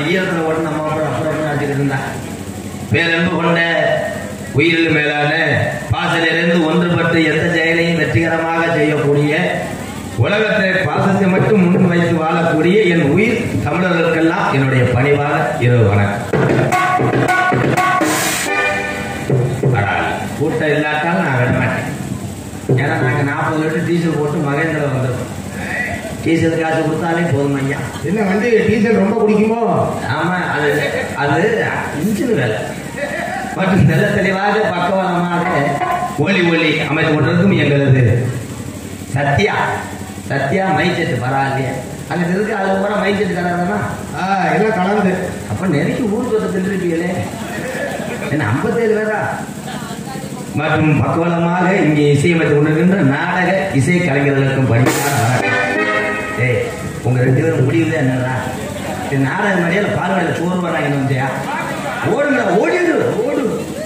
ஈரத்தில் ஓட்டு நம்ம அப்புறம் அப்புறம் நினச்சிக்கிட்டு இருந்தா பேரன்பு கொண்ட உயிரில் மேலான பாசலிலிருந்து ஒன்றுபட்டு எந்த செயலையும் வெற்றிகரமாக செய்யக்கூடிய உலகத்தை பாசத்தை மட்டும் முன் வைத்து வாழக்கூடிய என் உயிர் தமிழர்களுக்கெல்லாம் என்னுடைய பணிவான இரவு வணக்கம் ஆனால் கூட்டம் இல்லாட்டாலும் நான் விட மாட்டேன் ஏன்னா நாங்கள் நாற்பது லிட்டர் டீசல் போட்டு மகேந்திர வந்துடும் டீசல் காசு கொடுத்தாலே போதும் ஐயா என்ன வண்டி டீசல் ரொம்ப குடிக்குமோ ஆமா அது அது இன்ஜின் வேலை மற்றும் நல்ல தெளிவாக பக்கவாதமாக ஒளி ஒளி அமைத்து கொண்டிருக்கும் எங்களது சத்யா சத்யா மைச்செட்டு பரவாயில்லையே அங்க இருக்கு அது கூட மைச்செட்டு கலர்னா ஆ எல்லாம் கலந்து அப்ப நெருக்கி ஊர் சொத்தை தின்றுப்பீங்களே என்ன ஐம்பத்தேழு பேரா மற்றும் பக்கவலமாக இங்கே இசையமைத்துக் கொண்டிருக்கின்ற நாடக இசை கலைஞர்களுக்கும் படிப்பான வணக்கம் ஏய் உங்க ரெண்டு பேரும் முடிவுல என்னடா இது நாடக மடியால பார்வையில சோறு வராங்க வந்தியா ஓடுங்க ஓடிடு ஓடு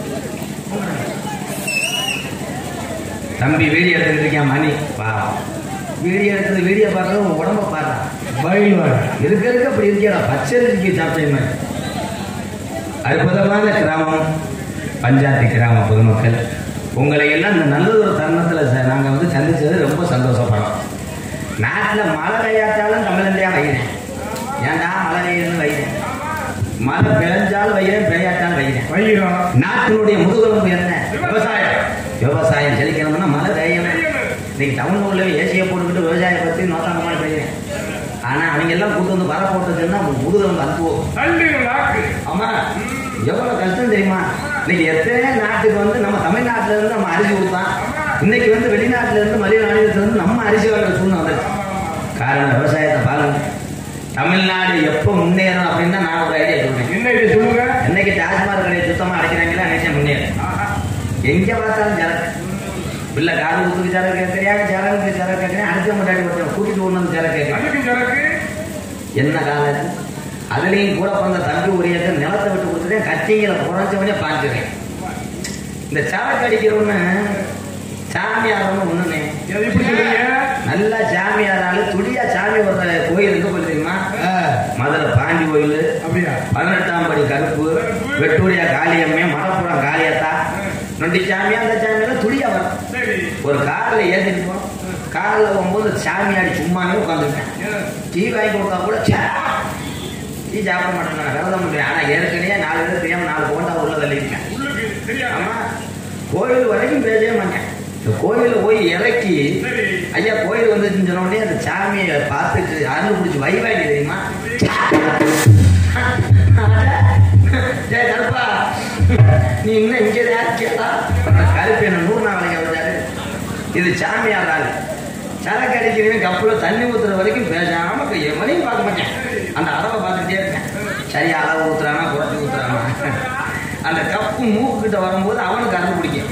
தம்பி வீடியோ எடுத்துட்டு இருக்கியா மணி பாவம் வீடியோ எடுக்கிறது வீடியோ பார்க்கறது உன் உடம்ப பாடுறான் பயில்வான் இருக்க இருக்க அப்படி இருக்கியா பச்சை இருக்கு சாப்பிட்ட மாதிரி அற்புதமான கிராமம் பஞ்சாயத்து கிராம பொதுமக்கள் உங்களை எல்லாம் இந்த நல்ல ஒரு தருணத்தில் நாங்கள் வந்து சந்திச்சது ரொம்ப சந்தோஷப்படுறோம் நாட்டில் மழை பெய்யாட்டாலும் தமிழந்தையா வைக்கிறேன் ஏன்டா மழை பெய்யுதுன்னு வைக்கிறேன் மழை பெஞ்சாலும் வைக்கிறேன் பெய்யாட்டாலும் வைக்கிறேன் வைகிறோம் நாட்டினுடைய முதுகெலும்பு என்ன விவசாயம் விவசாயம் செழிக்கணும்னா மழை பெய்யணும் இன்னைக்கு டவுன் உள்ள ஏசியை போட்டுக்கிட்டு விவசாயம் பற்றி நோத்தாங்கமான பெய்யுறேன் ஆனா அவங்க எல்லாம் கூட்டு வந்து வர போட்டதுன்னா முதுகெலும்பு அனுப்புவோம் ஆமா எவ்வளவு கஷ்டம் தெரியுமா இன்னைக்கு எத்தனை நாட்டுக்கு வந்து நம்ம தமிழ்நாட்டுல இருந்து நம்ம அரிசி கொடுத்தான் இன்னைக்கு வந்து வெளிநாட்டுல இருந்து மலிய மாநிலத்துல இருந்து நம்ம அரிசி வாங்குற சூழ்நிலை வந்துருச்சு காரணம் விவசாயத்தை பாருங்க தமிழ்நாடு எப்போ முன்னேறும் அப்படின்னா நான் ஒரு ஐடியா சொல்றேன் என்ன இது சொல்லுங்க என்னைக்கு டாஸ்மாக் கடையை சுத்தமா அடைக்கிறாங்களோ அன்னைக்கு முன்னேறும் எங்க பார்த்தாலும் சரக்கு இல்ல காது குத்துக்கு சரக்கு கேட்கறியாங்க சரக்கு சரக்கு கேட்கறேன் அடுத்த முன்னாடி ஒருத்தன் கூட்டிட்டு ஒண்ணு வந்து சரக்கு கேட்கறேன் அதுக்கு சரக்கு என்ன காலம் இது? அதுலயும் கூட பிறந்த தம்பி உரியத்தை நிலத்தை விட்டு கொடுத்துட்டேன் கத்திங்களை குறைஞ்சவனே பார்த்துக்கிறேன் இந்த சரக்கு அடிக்கிறவன்னு சாமியாரன்னு ஒண்ணுனே இது எப்படி சொல்றீங்க நல்லா சாமியாரால துடியா சாமி வர்ற கோயில் எங்க போய் தெரியுமா ஆ, மதுரை பாண்டி கோயில் அப்படியா பதினெட்டாம் படி கருப்பு வெட்டூரியா காளியம்மே மரப்புறம் காளியத்தா நொண்டி சாமி அந்த சாமியெல்லாம் துடியா வரும் சரி ஒரு காரில் ஏற்றிட்டு போனோம் காரில் போகும்போது சாமியாடி சும்மாவே உட்காந்துருக்கேன் டீ வாங்கி கொடுத்தா கூட ச்சே, டீ சாப்பிட மாட்டேன் நான் விரதம் பண்ணுறேன் ஆனால் ஏற்கனவே நாலு பேர் தெரியாம நாலு போண்டா உள்ள தள்ளிருக்கேன் உள்ளுக்கு தெரியாது ஆமா கோயில் வரைக்கும் பேசவே மாட்டேன் இந்த கோயிலில் போய் இறக்கி சரி ஐயா கோயில் வந்துச்சுன்னு சொன்ன உடனே அந்த சாமியை பார்த்துட்டு அருள் பிடிச்சி வைவாங்க தெரியுமா டேய் கருப்பா நீ இன்னும் இங்கே கேட்டா கருப்பு என்ன நூறு நாள் வேலைக்கு வந்தாரு இது சாமியார் ஆள் சரக்கு அடிக்கிறவன் கப்புல தண்ணி ஊத்துற வரைக்கும் பேசாம எவனையும் பார்க்க மாட்டேன் அந்த அளவை பார்த்துட்டே இருக்கேன் சரியா அளவு ஊத்துறானா குறைச்சி ஊத்துறானா அந்த கப்பு மூக்கு கிட்ட வரும்போது அவனுக்கு அறுப்பு பிடிக்கும்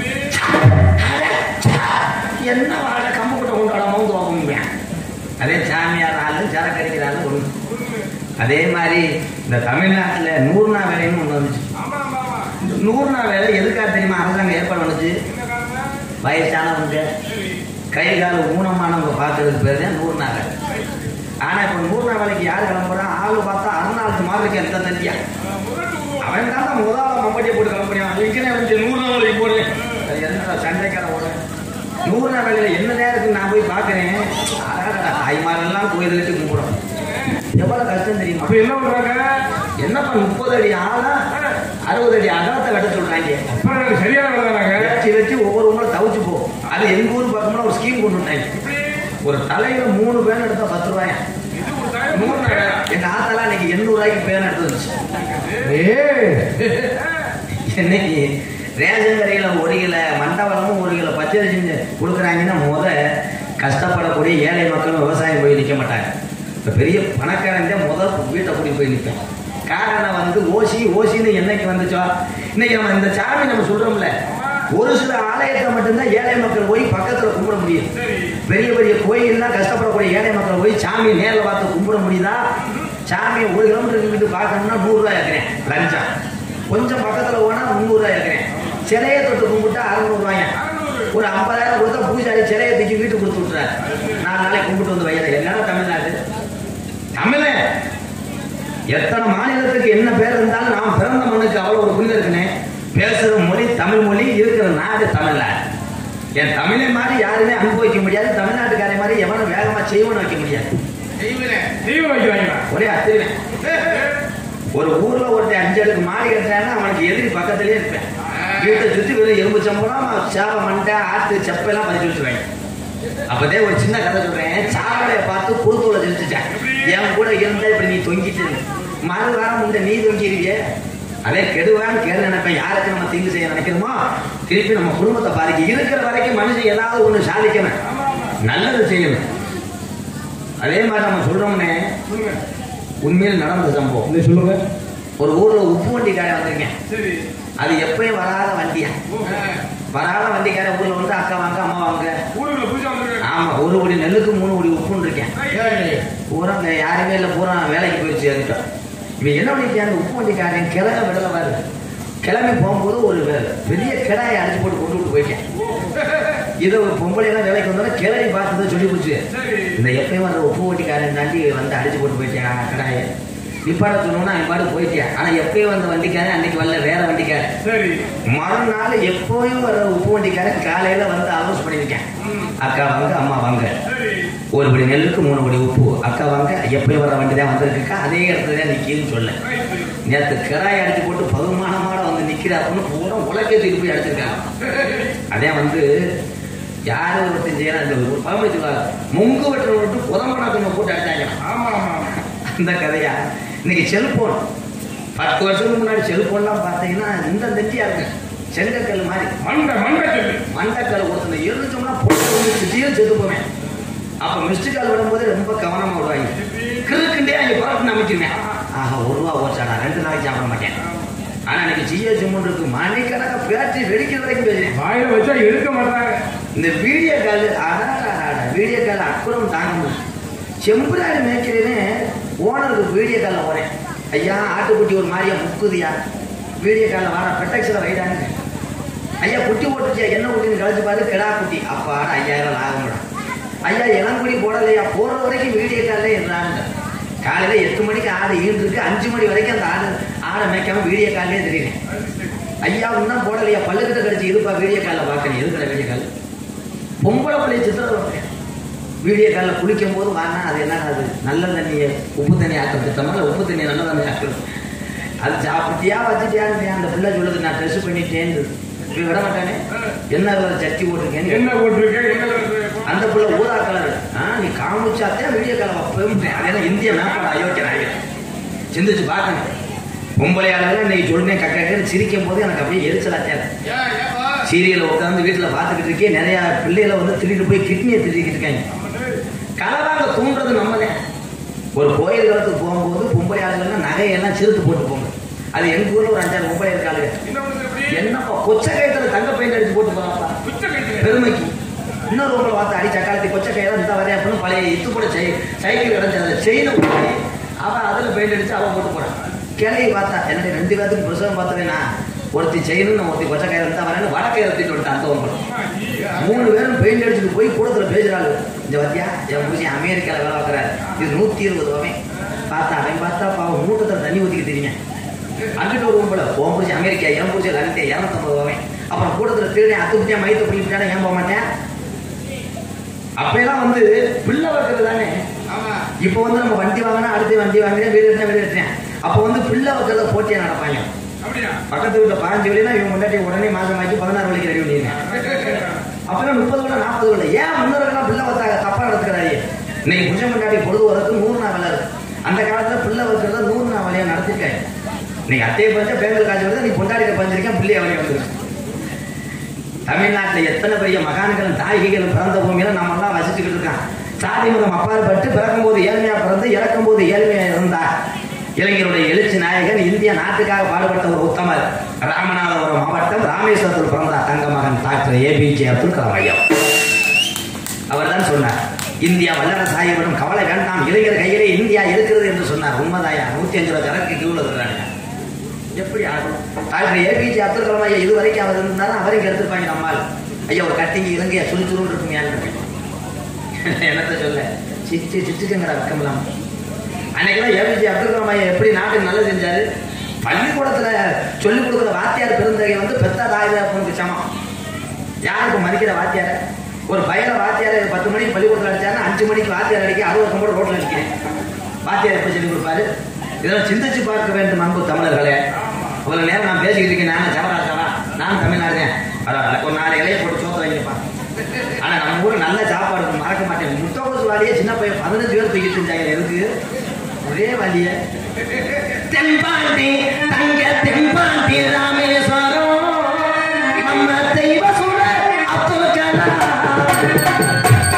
என்ன வாழ கம்பு கிட்ட கொண்டு வர மவுந்து வாங்க அதே சாமியார் ஆளு சரக்கு அடிக்கிற ஆளு ஒண்ணு அதே மாதிரி இந்த தமிழ்நாட்டில் நூறுநா வேலைன்னு ஒன்று வந்துச்சு ஆமா ஆமா ஆமா இந்த நூறுநா வேலை எதுக்காக தெரியுமா அரசாங்கம் ஏற்பாடு பண்ணுச்சு என்ன காரணம் வயசானவங்க சரி கை கால் ஊனமானவங்க பார்க்கறதுக்கு பேர் தான் நூறுநா வேலை ஆனால் இப்போ நூறுநா வேலைக்கு யார் கிளம்புறான் ஆள் பார்த்தா அருணாளுக்கு மாதிரி இருக்கு எந்த தண்டியா முதல் உருவம் அவன் தான் நம்ம முதல்ல மம்பட்டியை போட்டு கிளம்புறான் அதுக்குன்னே வந்து நூறுநா வேலைக்கு போடு அது என்ன சண்டைக்கார ஓட நூறுநா வேலையில் என்ன நேரத்துக்கு நான் போய் பார்க்குறேன் தாய்மாரெல்லாம் கோயிலுக்கு கும்பிடும் எவ்வளோ கஷ்டம் தெரியுமா அப்ப என்ன பண்றாங்க என்னப்பா முப்பது அடி ஆளா அறுபது அடி அகலத்தை வெட்ட சொல்றாங்க அப்புறம் எனக்கு சரியான வேலை தானாங்க வச்சு வச்சு ஒவ்வொரு ஊரும் தவிச்சு போகும் அது எங்க ஊர் பக்கம்னா ஒரு ஸ்கீம் கொண்டு வந்தாங்க இப்படி ஒரு தலையில மூணு பேன் எடுத்தா பத்து ரூபாயா இது ஒரு time நூறு நாள். எங்க ஆத்தாலாம் இன்னைக்கு எண்ணூறு ரூபாய்க்கு பேன் எடுத்து வந்துச்சு ஏய் இன்னைக்கு ரேஷன் கடையில ஒரு கிலோ மண்டபலமும் ஒரு கிலோ பச்சை செஞ்சு கொடுக்குறாங்கன்னா முத கஷ்டப்படக்கூடிய ஏழை மக்களும் விவசாயம் போய் நிற்க மாட்டாங்க இப்போ பெரிய பணக்காரங்க முதல் வீட்டை கூட்டிட்டு போய் நிற்பேன் காரணம் வந்து ஓசி ஓசின்னு என்னைக்கு வந்துச்சோ இன்னைக்கு நம்ம இந்த சாமி நம்ம சொல்றோம்ல ஒரு சில ஆலயத்தை மட்டும்தான் ஏழை மக்கள் போய் பக்கத்துல கும்பிட முடியும் சரி பெரிய பெரிய கோயில்லாம் கஷ்டப்படக்கூடிய ஏழை மக்கள் போய் சாமியை நேரில் பார்த்து கும்பிட முடியுதா சாமியை ஒரு கிலோமீட்டர் நின்றுட்டு பார்க்கணும்னா நூறுரூவா இருக்கிறேன் லஞ்சம் கொஞ்சம் பக்கத்தில் போனா முந்நூறுரூவா இருக்கிறேன் சிலையை தொட்டு கும்பிட்டா அறுநூறுவாயா ஒரு ஐம்பதாயிரம் கொடுத்தா பூஜாரி சிலையை தூக்கி வீட்டுக்கு கொடுத்து விட்டுறாரு நாலு நாளைக்கு கும்பிட்டு வந்து வைக்கிறேன் என்னடா தமிழ்நாடு தமிழன் எத்தனை மாநிலத்துக்கு என்ன பேர் இருந்தாலும் நாம் பிறந்த மண்ணுக்கு அவ்வளவு ஒரு புனிதம் இருக்குனே பேசுற மொழி தமிழ் மொழி இருக்கிற நாடு தமிழ்நாடு என் தமிழை மாதிரி யாருமே அனுபவிக்க முடியாது தமிழ்நாட்டுக்காரை மாதிரி எவனும் வேகமா செய்வனும் வைக்க முடியாது தெய்வம் வைக்கிறாங்களா ஒரே அத்திருவேன் ஒரு ஊர்ல ஒருத்தன் அஞ்சு அடுக்கு மாடி கட்டுறான்னா அவனுக்கு எதிரி பக்கத்திலே இருப்பேன் வீட்டை சுத்தி வெறும் எலும்பு சம்பளம் சேவை மண்டை ஆத்து செப்பெல்லாம் பதிச்சு வச்சுருவாங்க அப்பதே ஒரு சின்ன கதை சொல்றேன் சாவடைய பார்த்து குறுத்தோலை செலுத்துட்டேன் என் கூட இருந்தா இப்படி நீ தொங்கிட்டு இரு. மறு வாரம் இந்த நீ தொங்கிருவியே அதே கெடுவான்னு கேடு நினைப்பேன் யாருக்கு நம்ம தீங்கு செய்ய நினைக்கிறோமோ திருப்பி நம்ம குடும்பத்தை பாதிக்க இருக்கிற வரைக்கும் மனுஷன் ஏதாவது ஒண்ணு சாதிக்கணும் நல்லது செய்யணும் அதே மாதிரி நம்ம சொல்றோம்னே சொல்லுங்க உண்மையில் நடந்த சம்பவம் இந்த சொல்லுங்க ஒரு ஊர்ல உப்பு வண்டிக்காரன் வந்திருக்கேன் சரி அது எப்பயும் வராத வண்டியா ஓ, வராத வண்டிக்காரன் ஊர்ல வந்து அக்கா வாங்க அம்மா வாங்க ஊருக்குள்ள புதுசா வந்திருக்காங்க ஆமா ஒரு கோடி நெல்லுக்கு மூணு கோடி உப்புன்னு இருக்கேன் பூரா இங்க யாருமே இல்லை பூரா வேலைக்கு போயிடுச்சு அதுக்கு இவன் என்ன பண்ணிருக்கான் அந்த உப்பு வண்டிக்காரன் கிழக விடல வருது கிளம்பி போகும்போது ஒரு வே- பெரிய கிடாயை அடிச்சு போட்டு கொண்டு விட்டு போயிட்டேன் இதை ஒரு பொம்பளை எல்லாம் வேலைக்கு வந்தோட கிளறி பார்த்ததை சொல்லி போச்சு சரி இந்த எப்பயும் அந்த உப்பு வண்டிக்காரன் தாண்டி வந்து அடிச்சு போட்டு போயிட்டேன் கடாயை நிப்பாட சொன்னோன்னா அவன் பாட்டு போயிட்டேன் ஆனா எப்பயும் வந்த வண்டிக்காரன் அன்னைக்கு வரல வேற வண்டிக்காரன் சரி மறுநாள் எப்போயும் வர உப்பு வண்டிக்காரன் காலையில வந்து அனௌன்ஸ் பண்ணியிருக்கேன் ம், அக்கா வாங்க அம்மா வாங்க சரி ஒரு படி நெல்லுக்கு மூணு படி உப்பு அக்கா வாங்க எப்பயும் வர வண்டி தான் வந்திருக்குக்கா அதே இடத்துல தான் நிக்கிதுன்னு சொல்ல ரைட்டு நேற்று கிராய் அடிச்சு போட்டு பகுமானமாட வந்து நிக்கிறாப்புன்னு பூரா உலக்கே தூக்கி போய் அடிச்சிருக்காங்க அதே வந்து யாரு ஒருத்தன் செய்யலாம் இந்த ஒரு பழமொழி சொல்லுவாங்க முங்கு வெட்டுற விட்டு புதம்படாத்தவங்க போட்டு அடிச்சாங்க ஆமா ஆமா ஆமா. அந்த கதையா இன்னைக்கு செல்போன் பத்து வருஷத்துக்கு முன்னாடி செல்போன்லாம் பார்த்தீங்கன்னா இந்த நெட்டியா இருக்கு செங்கக்கல் மாதிரி மண்டை மண்டை சொல்லு மண்டக்கல் ஒருத்தனை இருந்துச்சோம்னா போட்டு வந்து திடீர்னு செத்து போவேன் அப்ப மிஸ்டு கால் விடும்போது ரொம்ப கவனமா விடுவாங்க கிறுக்குண்டே அங்கே பரப்பு நம்பிச்சிருவேன் ஆஹா ஒரு ரூபா ஓச்சாடா ரெண்டு நாளைக்கு சாப்பிட மாட்டேன் ஆனா எனக்கு ஜியோ சிம்மன் இருக்கு மணிக்கணக்கா பேச்சு வெடிக்கிற வரைக்கும் பேசுறேன் வாயில வச்சா எடுக்க மாட்டாங்க இந்த வீடியோ கால் வீடியோ கால் அக்குறம் தாங்க முடியும் செம்புராடி மேய்க்கிறேன்னு ஓனருக்கு வீடியோ காலில் வரேன் ஐயா ஆட்டுக்குட்டி ஒரு மாதிரியா முக்குதியா வீடியோ காலில் வர பெட்டக்ஸில் வைடாங்க ஐயா குட்டி போட்டுச்சியா என்ன குட்டின்னு கழிச்சு பாரு கிடா குட்டி அப்பாட ஐயாயிரம் லாபம் மேடம் ஐயா இளங்குடி போடலையா போற வரைக்கும் வீடியோ காலில் இருந்தாங்க காலையில எட்டு மணிக்கு ஆடு ஈன்றிருக்கு அஞ்சு மணி வரைக்கும் அந்த ஆடு ஆடை மேய்க்காம வீடியோ காலிலே தெரியுறேன் ஐயா இன்னும் போடலையா பல்லுக்கிட்ட கடிச்சு இருப்பா வீடியோ காலில் பார்க்கணும் எதுக்குற வீடியோ கால் பொம்பளை பிள்ளைய சித்திரம் வைப்பேன் வீடியோ காலில் குளிக்கும் போது வாங்கினா அது என்ன அது நல்ல தண்ணியை உப்பு தண்ணி ஆக்க திட்டமா இல்லை உப்பு தண்ணியை நல்ல தண்ணி ஆக்கணும் அது சாப்பிட்டியா வச்சுட்டியான்னு அந்த பிள்ளை சொல்லுது நான் ட்ரெஸ் பண்ணிட்டேன்னு இப்படி விட மாட்டானே என்ன கலர் சட்டி போட்டிருக்கேன்னு என்ன போட்டிருக்க என்ன கலர் அந்த பிள்ளை ஊதா கலர் ஆ நீ காமிச்சாத்தே வீடியோ காலை வைப்பேன் அதெல்லாம் இந்திய மேப்போட அயோக்கிய நாயகன் சிந்திச்சு பார்க்கணும் பொம்பளையாளர்கள் இன்னைக்கு சொல்றேன் கக்க சிரிக்கும் போது எனக்கு அப்படியே எரிச்சலாத்தே சீரியலை உட்காந்து வீட்டில் பார்த்துக்கிட்டு இருக்கே நிறைய பிள்ளைகளை வந்து திருடிட்டு போய் கிட்னியை திருடிக்கிட்டு இருக்காங்க கலவாங்க தூண்டுறது நம்மளே ஒரு கோயில் காலத்துக்கு போகும்போது பொம்பளை ஆளுகள்லாம் நகையெல்லாம் சிறுத்து போட்டு போங்க அது எங்க ஊர்ல ஒரு அஞ்சாறு பொம்பளை இருக்காளுங்க என்ன பண்ணுது எப்படி என்னப்பா கொச்சை கயத்துல தங்க பெயிண்ட் அடிச்சு போட்டு போறாப்பா குச்ச கட்டிங்க பெருமைக்கு இன்னொரு உங்களை பார்த்து அடி சக்காலத்தி கொச்சை கையில இந்த வரையா அப்படின்னு பழைய இத்து கூட செய் சைக்கிள் கிடச்சி அதை செயினை போட்டு அவன் அதில் பெயிண்ட் அடிச்சு அவன் போட்டு போறான் கிளையை பார்த்தா என்னுடைய ரெண்டு பேர்த்துக்கு பிரசவம் பார்த்தவேனா ஒருத்தி செயினும் ஒருத்தி கொச்சை கையில இருந்தா வரேன்னு வடக்கை எடுத்துட்டு வந்துட்டு அந்த உங்களுக்கு மூணு பேரும் பெயிண்ட் அடிச்சுட்டு போய் கூடத்துல பேசுறாரு இந்த வத்தியா என் பூசி அமெரிக்கால வேலை பார்க்கறாரு இது நூத்தி இருபது ரூபாய் பார்த்தா அவன் பார்த்தா பாவம் மூட்டத்தில் தண்ணி ஊத்திக்க தெரியுங்க அங்கிட்டு ஒரு கும்பல உன் பூசி அமெரிக்கா என் பூசி லண்டே இரநூத்தம்பது ரூபாய் அப்புறம் கூட்டத்தில் திருடி அத்துப்பிட்டியா மைத்த பிடிப்பிட்டா ஏன் போக மாட்டேன் அப்பெல்லாம் வந்து பிள்ளை வைக்கிறது தானே ஆமா இப்போ வந்து நம்ம வண்டி வாங்கினா அடுத்து வண்டி வாங்குறேன் வீடு எடுத்தேன் வீடு எடுத்தேன் அப்போ வந்து பிள்ளை வைக்கிறத போட்டியா நடப்பாங்க அப்படியா பக்கத்து வீட்டில் பாஞ்சு வழினா இவங்க முன்னாடி உடனே மாசம் ஆக்கி பதினாறு வழிக்கு ரெடி பண்ணிடுங்க அப்புறம் முப்பது விட நாற்பது விட ஏன் முன்னோர்கள்லாம் பிள்ளை வச்சாங்க தப்பா நடத்துக்கிறாரு இன்னைக்கு புருஷன் முன்னாடி பொழுது வரதுக்கு நூறு நாள் வேலை இருக்கு அந்த காலத்துல பிள்ளை வைக்கிறத நூறு நாள் வேலையா நடத்திருக்காங்க நீங்க அத்தையை பஞ்சா பேங்கல் காய்ச்சி வருது நீ பொண்டாடிக்க பஞ்சிருக்கேன் பிள்ளைய வேலையை வந்துருக்கு தமிழ்நாட்டுல எத்தனை பெரிய மகான்களும் தாய்கிகளும் பிறந்த பூமியில நம்ம எல்லாம் வசிச்சுக்கிட்டு இருக்கான் சாதி மதம் அப்பாற்பட்டு பிறக்கும் போது ஏழ்மையா பிறந்து இறக்கும் போது ஏழ்மையா இருந்தார் இளைஞருடைய எழுச்சி நாயகன் இந்திய நாட்டுக்காக பாடுபட்ட ஒரு உத்தமர் ராமநாதபுரம் மாவட்டம் ராமேஸ்வரத்தில் பிறந்தார் தங்க மகன் டாக்டர் ஏபிஜே அப்துல் கலாம் ஐயா அவர் தான் சொன்னார் இந்தியா வல்லரசு ஆகிவிடும் கவலை வேண்டாம் இளைஞர் கையிலே இந்தியா இருக்கிறது என்று சொன்னார் உண்மைதாயா நூத்தி அஞ்சு ரூபாய் சரக்கு கியூல இருக்கிறாங்க எப்படி ஆகும் டாக்டர் ஏபிஜே அப்துல் கலாம் ஐயா இது வரைக்கும் அவர் இருந்தாலும் அவரையும் எடுத்துருப்பாங்க நம்மால் ஐயா ஒரு கட்டிங்க இலங்கையா சுழி சுருன்னு இருக்குமையான்னு என்னத்த சொல்ல சிச்சு சிச்சுக்கங்கடா வெக்கமெல்லாம் அன்னைக்கெல்லாம் ஏபிஜே அப்துல் கலாம் ஐயா எப்படி நாட்டுக்கு நல்லது செஞ்சாரு பள்ளிக்கூடத்துல சொல்லிக் கொடுக்குற வாத்தியார் பெருந்தகை வந்து பெத்த தாய் தகப்பனுக்கு சமம் யாருக்கு மதிக்கிற வாத்தியார ஒரு பையனை வாத்தியார் பத்து மணிக்கு பள்ளிக்கூடத்தில் அடிச்சாருன்னா அஞ்சு மணிக்கு வாத்தியார் அடிக்க அறுபது வருஷம் கூட ரோட்ல நிற்கிறேன் வாத்தியார் எப்படி சொல்லிக் கொடுப்பாரு இதெல்லாம் சிந்திச்சு பார்க்க வேண்டும் அன்பு தமிழர்களே இவ்வளவு நேரம் நான் பேசிக்கிட்டு இருக்கேன் நானும் ஜவராஜாவா நான் தமிழ்நாடுதான் பரவாயில்ல ஒரு நாலு இலையை போட்டு சோத்த வைங்கப்பா ஆனா நம்ம ஊர்ல நல்ல சாப்பாடு இருக்கும், மறக்க மாட்டேன் முத்தகோசு வாலியே சின்ன பையன் பதினஞ்சு பேர் தூக்கிட்டு இருந்தாங்க எதுக்கு ஒரே வாலிய தென்பாண்டி தங்க தென்பாண்டி ராமேஸ்வரம் நம்ம தெய்வ சுட அப்துல் கலாம்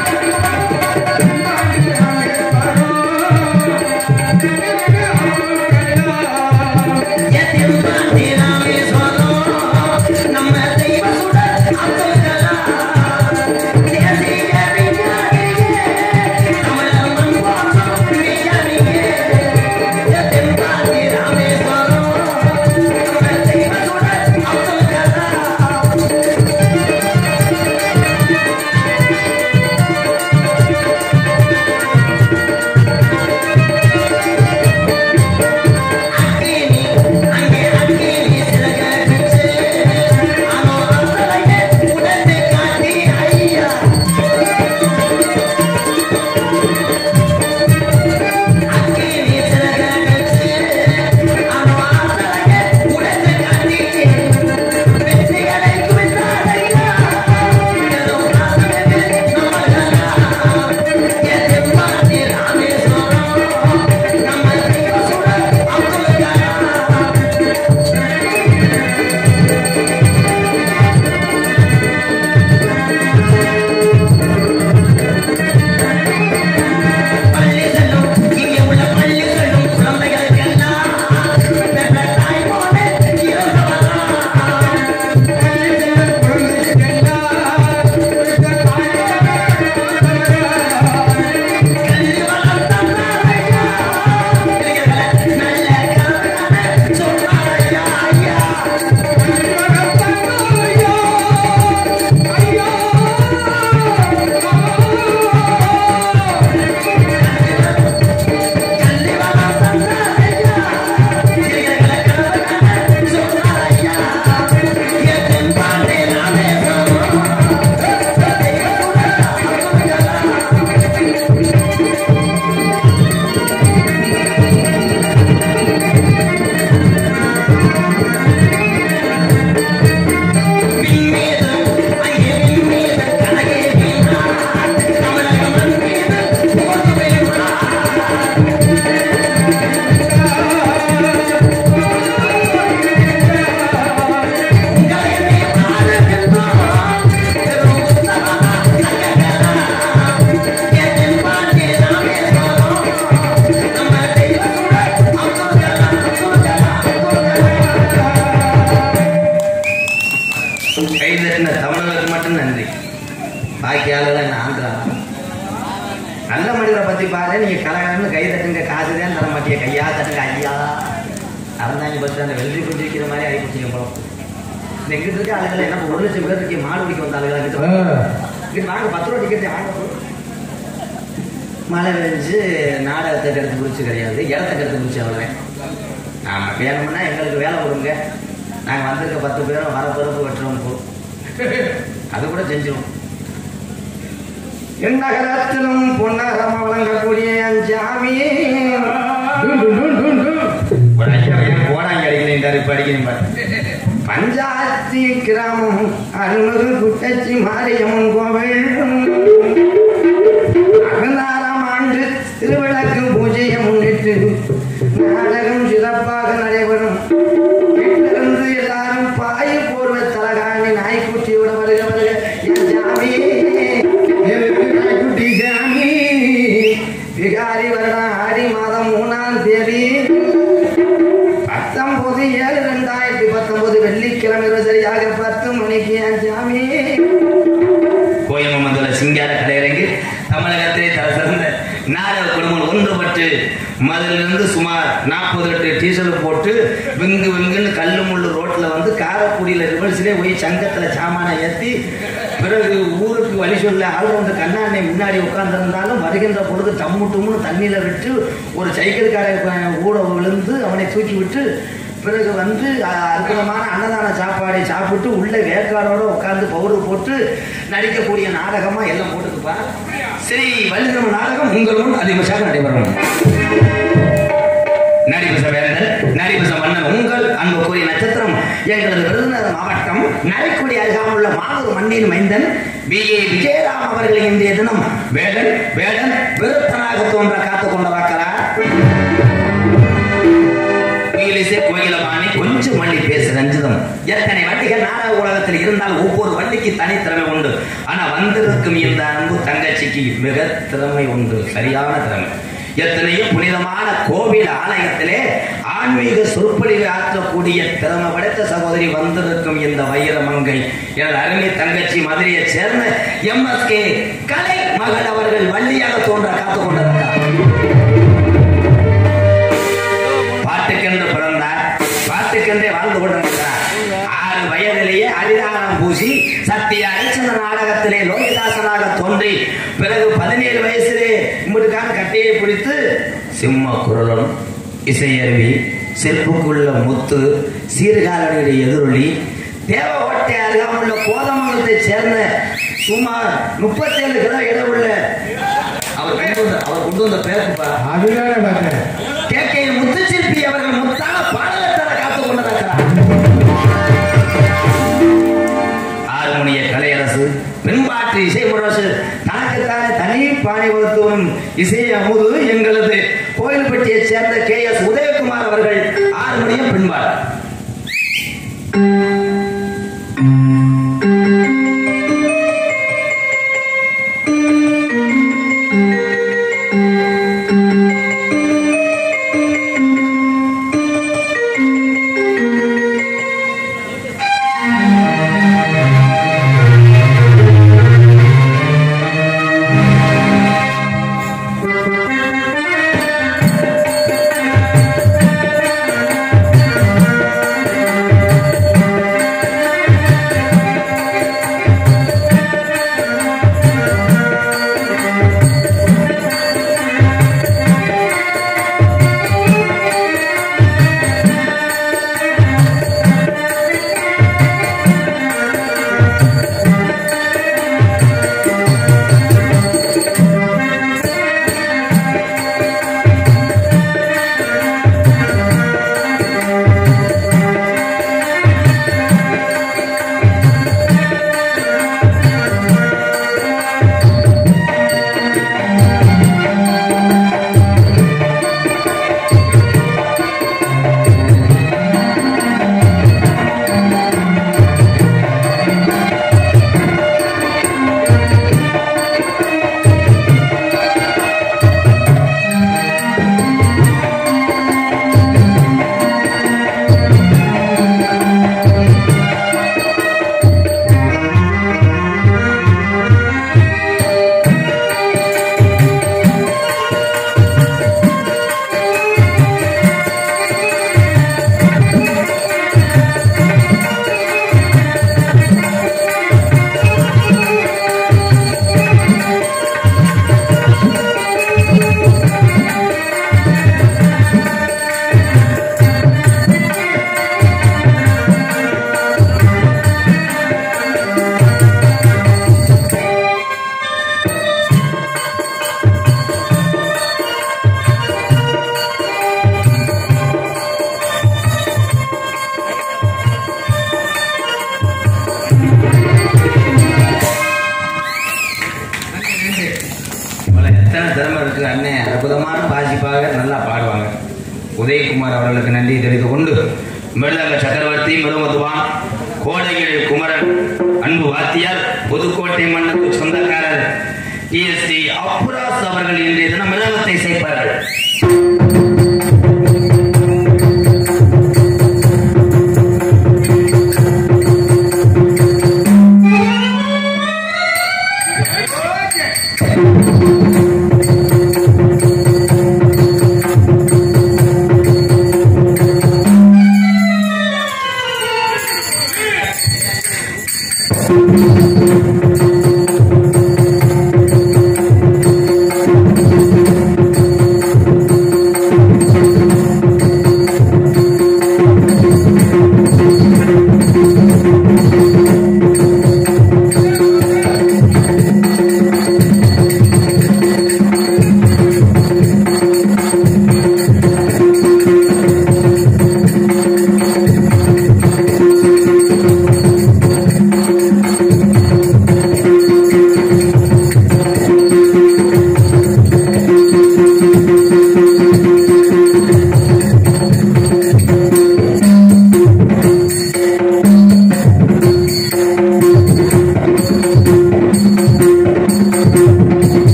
தென்பாண்டி ராமேஸ்வரம் நம்ம தெய்வ சுட அப்துல் கலாம் தேசிய விஞ்ஞானியே தமிழர் மண் போற்றும் விஞ்ஞானியே தென்பாண்டி ராமேஸ்வரம் நம்ம தெய்வ சுட அப்துல் கலாம் அக்கினி அங்கே அக்கினி சிறகடிச்சு அனோ அசலையே உடனே காட்டி ஐயா அக்கினி சிறகடிச்சு அனோ அசலையே உடனே காட்டி வெற்றிகளை குவித்தாரையா ஏதோ காசமே நம்மளா எது மாத்தி ராமேஸ்வரம் நம்ம தெய்வ சுட அப்துல் கலாம் பள்ளி செல்லும் இங்கே உள்ள பள்ளி செல்லும் குழந்தைகளுக்கெல்லாம் பெற்ற தாய் போல இருந்தவரா கல்வி வளர்த்த ஐயா நல்ல கருணை சொன்னாரையா ஐயா கல்வி வளர்த்த ஐயா கருணை சொன்னாரையா என் பாண்டே நாமே விண்மீது அங்கே விண்மீது கனகே வீணா தமிழக மண் மீது போது வேணா உங்களை நீ பாடுகின்றோம் பெரும் உத்தமமா சங்ககலாம் என் பாண்டி ராமேஸ்வரம் நம்ம தெய்வசுட அப்துல் கலாம் அப்துல் கலாம் அப்துல் கலாம் கை தட்டின தமிழர்களுக்கு மட்டும் நன்றி பாக்கி ஆளுலாம் என்ன ஆந்திரா நல்ல மனிதரை பத்தி பாரு நீங்க கலகலன்னு கை தட்டுங்க காசு தான் தர மாட்டீங்க கையா தட்டுங்க ஐயா அறந்தாங்க பஸ் அந்த வெள்ளி குஞ்சு வைக்கிற மாதிரி ஆகி போச்சுங்க போல இந்த எங்கிட்ட இருக்க ஆளுகள் என்ன ஒரு லட்சம் பேர் இருக்கீங்க மாடு பிடிக்க வந்த ஆளுகள் இங்கிட்டு வாங்க பத்து ரூபா டிக்கெட் வாங்க போ. மழை பெஞ்சு நாடகத்தை கருத்து குறிச்சு கிடையாது இடத்த கருத்து குறிச்சு அவ்வளோதான் நாம வேணும்னா எங்களுக்கு வேலை கொடுங்க நாங்கள் வந்திருக்க பத்து பேரும் வர பிறப்பு வெட்டுறோம் போ அது கூட செஞ்சிடும் எந்நகரத்திலும் பொன்னகரமா வழங்கக்கூடிய என் ஜாமி போடாங்க அடிக்கிறேன் இப்ப அடிக்கிறேன் பாரு. பஞ்சாயத்து கிராமம் அருள்மிகு குட்டச்சி மாரியம்மன் கோவில் பதினாறாம் ஆண்டு திருவிளக்கு பூஜையை முன்னிட்டு நாடகம் சிறப்பாக நடைபெறும் வீட்டிலிருந்து எல்லாரும் பாய் போர்வ தலகாணி நாய்க்குட்டியோட வருக வருக என் ஜாமி எதுக்கு நாய்க்குட்டி ஜாமி விகாரி வருடம் ஆடி மாதம் மூணாம் தேதி பத்தொன்பது ஏழு ரெண்டாயிரத்தி பத்தொன்பது வெள்ளிக்கிழமை சரியாக பத்து மணிக்கு என் ஜாமி கோயில் மந்தல சிங்கார கலையரங்கு தமிழகத்திலே தலை சிறந்த நாடக குடும்பம் ஒன்றுபட்டு மதுரிலிருந்து சுமார் நாற்பது எட்டு டீசல் போட்டு விங்கு விங்குன்னு கல்லு முள்ளு ரோட்ல வந்து காரக்குடியில ரிவர்ஸ்லேயே போய் சங்கத்துல சாமான ஏத்தி பிறகு ஊருக்கு வழி சொல்ல ஆள் வந்து கண்ணாண்ணை முன்னாடி உட்கார்ந்திருந்தாலும் வருகின்ற பொழுது டம்மு டம்முன்னு தண்ணியில விட்டு ஒரு சைக்கிள்கார ஊட விழுந்து அவனை தூக்கி விட்டு பிறகு வந்து அஹ், அற்புதமான அன்னதான சாப்பாடை சாப்பிட்டு உள்ள வேக்காடோட உட்கார்ந்து பவுடர் போட்டு நடிக்கக்கூடிய நாடகமா எல்லாம் போட்டுக்குப்பா சரி வள்ளிதர்ம நாடகம் உங்கள் முன் அதிகபட்சமாக நடைபெறும் நடிபச வேந்தர் நடிபச மன்னன் உங்கள் அன்புக்குரிய நட்சத்திரம் எங்களது விருதுநகர் மாவட்டம் நரைக்குடி அருகாமல் உள்ள மாதூர் மண்ணின் மைந்தன் பி ஏ விஜயராம் அவர்கள் இன்றைய தினம் வேடன் வேடன் விருத்தனாக தோன்ற காத்துக் கொண்டிருக்கிறார் இங்கிலீஷே கோயிலமானி கொஞ்சம் மல்லி பேசு ரஞ்சிதம் எத்தனை வண்டிகள் நாடக உலகத்தில் இருந்தால் ஒவ்வொரு வண்டிக்கு தனித்திறமை உண்டு ஆனா வந்திருக்கும் இந்த அன்பு தங்கச்சிக்கு மிக திறமை உண்டு சரியான திறமை எத்தனையோ புனிதமான கோவில் ஆலயத்திலே ஆன்மீக சொற்பொழிவை ஆற்றக்கூடிய திறமை படைத்த சகோதரி வந்திருக்கும் இந்த வைரமங்கை எனது அருமை தங்கச்சி மதுரையைச் சேர்ந்த எம்எஸ்கே கலை மகள் அவர்கள் வள்ளியாக தோன்ற காத்துக் கொண்டிருக்கிறார் பாட்டுக்கென்று பிறந்தார் பாட்டுக்கென்றே வாழ்ந்து கொண்டிருக்கிறார் ஆறு வயதிலேயே அரிதானம் பூசி சத்திய ஹரிச்சந்திர நாடகத்திலே லோகிதாசனாக தோன்றி பிறகு பதினேழு வயசிலே இம்புட்டுக்கான கட்டையை பிடித்து சிம்ம குரலும் இசையருவி செருப்புக்குள்ள முத்து சீர்காழனுடைய எதிரொலி தேவ ஓட்டை அருகாமுள்ள கோதமங்கலத்தைச் சேர்ந்த சுமார் முப்பத்தேழு கிலோ இடவுள்ள அவர் கொண்டு வந்த அவர் கொண்டு வந்த பேருப்பா அதுதானே பார்த்தேன் கேட்கை முத்துச்சிற்பி அவர்கள் முத்தாக பாடலத்தர காத்துக் கொண்டிருக்கிறார் ஆறுமணிய கலையரசு பின்பாட்டு இசை முரசு தனக்குத்தானே தனி பாணி வகுத்துவனும் இசை அமுது எங்களது கோயில்பட்டியைச் சேர்ந்த கே எஸ் உதயகுமார் அவர்கள் ஆறுமணியம் பின்பாடு இவ்வளவு எத்தனை திறமை இருக்கு அண்ணன் அற்புதமான வாசிப்பாக நல்லா பாடுவாங்க உதயகுமார் அவர்களுக்கு நன்றி தெரிவித்துக் கொண்டு மிருதங்க சக்கரவர்த்தி மிருமதுவான் கோடையில் குமரன் அன்பு வாத்தியார் புதுக்கோட்டை மண்ணுக்கு சொந்தக்காரர் டிஎஸ்டி அப்புராஸ் அவர்கள் இன்றைய தினம் மிருதங்கத்தை சேர்ப்பார்கள் ஓகே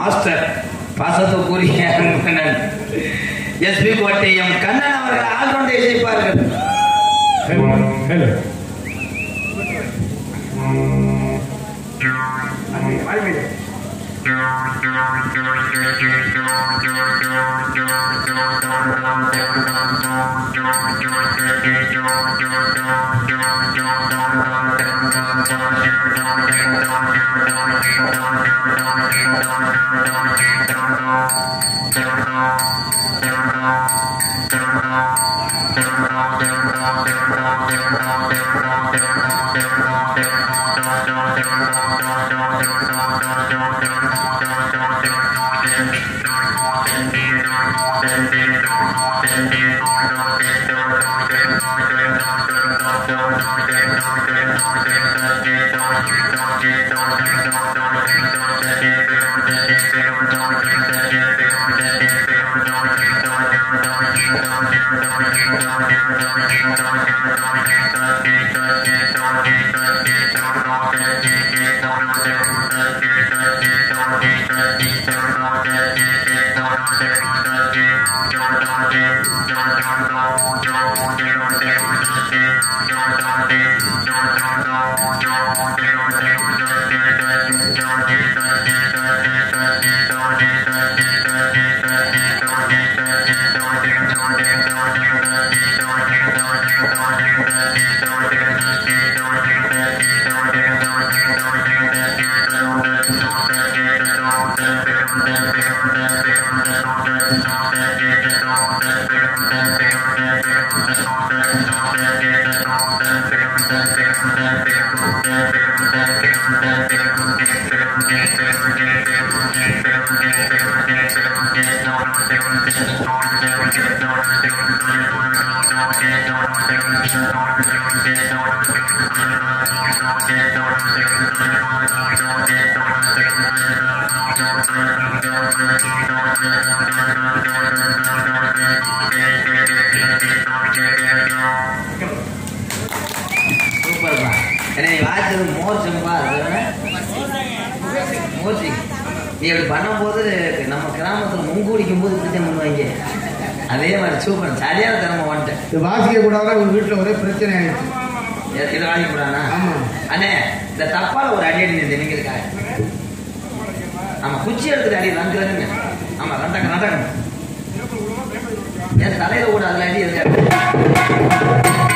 மாஸ்டர் பாசத்துக்குரிய அன்பனன் எஸ்பி கோட்டையம் கண்ணன் அவர்கள் ஆல்ரவுண்டை இசைப்பார்கள் ஹலோ ஹலோ வாழ்வியல் சூப்பர்ப்பா ஏன்னா நீ வாய்ச்சது மோசம்பா அது மோசி நீ அப்படி பண்ணும்போது நம்ம கிராமத்தில் முங்கூடிக்கும் போது இப்படித்தான் பண்ணுவாங்க அதே மாதிரி சூப்பர் சரியான திறமை வந்துட்டேன் இது வாசிக்க கூடாத உங்க வீட்டுல ஒரே பிரச்சனை ஆயிடுச்சு இதை- இதை வாங்கி கூடாண்ணா ஆமா. அண்ணே இந்த தப்பால ஒரு அடி அடி நின்று நீங்களுக்காக ஆமா குச்சி எடுத்துட்டு அடி வந்துருங்க ஆமா ரெண்டாங்க ரெண்டாங்க என் தலையில கூட அதுல அடி இருக்கு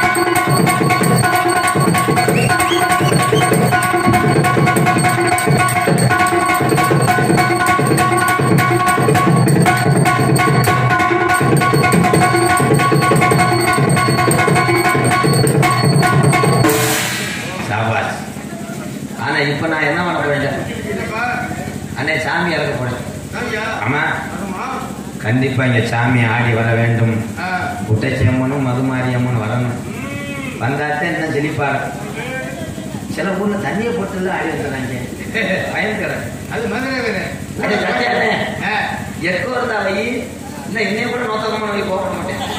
சாபாஸ் ஆனா இப்ப நான் என்ன பண்ண போறேன் அண்ணே சாமி இறக்க போறேன் ஆமா கண்டிப்பா இங்க சாமி ஆடி வர வேண்டும் குட்டச்சி அம்மனும் மதுமாரி அம்மன் வரணும் வந்தாத்தான் என்ன செழிப்பாரு சில ஊர்ல தண்ணியை போட்டு ஆடி வந்துடுறாங்க பயங்கரம் அது மதுரை வேற அது சத்தியானே ஆ. எக்கோ இருந்தா வை இல்லை என்னைய கூட நோத்தகமான வை போக மாட்டேன்